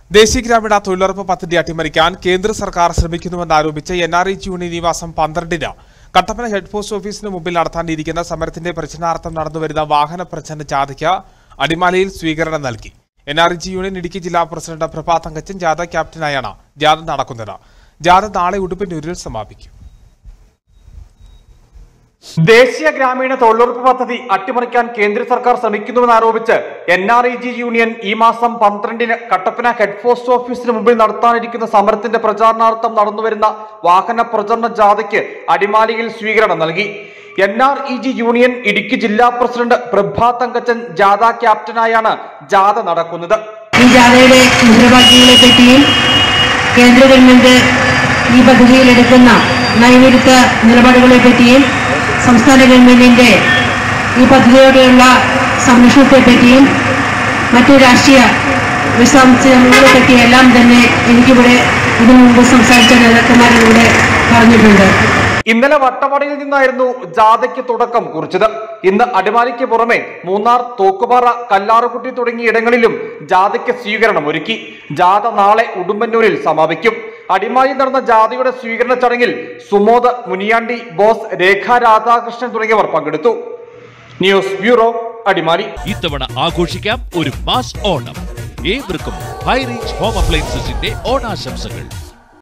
ദേശീയ ഗ്രാമീണ തൊഴിലുറപ്പ് പദ്ധതി അട്ടിമറിക്കാൻ കേന്ദ്ര സർക്കാർ ശ്രമിക്കുന്നുവെന്നാരോപിച്ച് എൻ ആർ ഇ യൂണിയൻ ഈ മാസം പന്ത്രണ്ടിന് കട്ടപ്പന ഹെഡ് പോസ്റ്റ് ഓഫീസിന് മുമ്പിൽ നടത്താനിരിക്കുന്ന സമരത്തിന്റെ പ്രചരണാർത്ഥം നടന്നുവരുന്ന വാഹന പ്രചരണ ജാഥയ്ക്ക് അടിമാലിയിൽ സ്വീകരണം നൽകി N R E union Idukki ജില്ലാ പ്രസിഡന്റ് പ്രഭാ തങ്കച്ചൻ ജാഥ ക്യാപ്റ്റനായാണ് ജാഥ നടക്കുന്നത് ജാഥ നാളെ ഉടുമ്പന്നൂരിൽ സമാപിക്കും ദേശീയ ഗ്രാമീണ തൊഴിലുറപ്പ് പദ്ധതി അട്ടിമറിക്കാൻ കേന്ദ്ര സർക്കാർ ശ്രമിക്കുന്നുവെന്നാരോപിച്ച് N R E G union ഈ മാസം പന്ത്രണ്ടിന് കട്ടപ്പന ഹെഡ് പോസ്റ്റ് ഓഫീസിന് മുമ്പിൽ നടത്താനിരിക്കുന്ന സമരത്തിന്റെ പ്രചാരണാർത്ഥം നടന്നുവരുന്ന വാഹന പ്രചരണ ജാഥയ്ക്ക് അടിമാലിയിൽ സ്വീകരണം നൽകി N R E G union Idukki ജില്ലാ പ്രസിഡന്റ് പ്രഭാ തങ്കച്ചൻ ജാഥ ക്യാപ്റ്റനായാണ് ജാഥ നടക്കുന്നത് ഈ ജാഥയുടെ മുദ്രാവാക്യങ്ങളെ പറ്റിയും കേന്ദ്ര ഗവൺമെന്റ് ഈ പദ്ധതിയിൽ എടുക്കുന്ന നയവിരുദ്ധ നിലപാടുകളെ പറ്റിയും സംസ്ഥാന ഗവൺമെന്റിന്റെ ഈ പദ്ധതിയോടെയുള്ള സംരക്ഷണത്തെ പറ്റിയും മറ്റു രാഷ്ട്രീയ വിശദാംശങ്ങളെ പറ്റിയെല്ലാം തന്നെ എനിക്കിവിടെ ഇതിനു മുമ്പ് സംസാരിച്ച നേതാക്കന്മാരിലൂടെ പറഞ്ഞിട്ടുണ്ട് ഇന്നലെ വട്ടവടയിൽ നിന്നായിരുന്നു ജാഥയ്ക്ക് തുടക്കം കുറിച്ചത് ഇന്ന് അടിമാലിക്ക് പുറമെ മൂന്നാർ തോക്കുപാറ കല്ലാറുകുട്ടി തുടങ്ങിയ ഇടങ്ങളിലും ജാഥയ്ക്ക് സ്വീകരണം ഒരുക്കി ജാഥ നാളെ ഉടുമ്പന്നൂരിൽ സമാപിക്കും അടിമാലിയിൽ നടന്ന ജാഥയുടെ സ്വീകരണ ചടങ്ങിൽ സുമോദ് മുനിയാണ്ടി ബോസ് രേഖ രാധാകൃഷ്ണൻ തുടങ്ങിയവർ പങ്കെടുത്തു ന്യൂസ് ബ്യൂറോ അടിമാലി ഇത്തവണ ആഘോഷിക്കാം ഒരു മാസ് ഓണം ഏവർക്കും ഹൈ റേഞ്ച് ഹോം അപ്ലയൻസസിന്റെ ഓണാശംസകൾ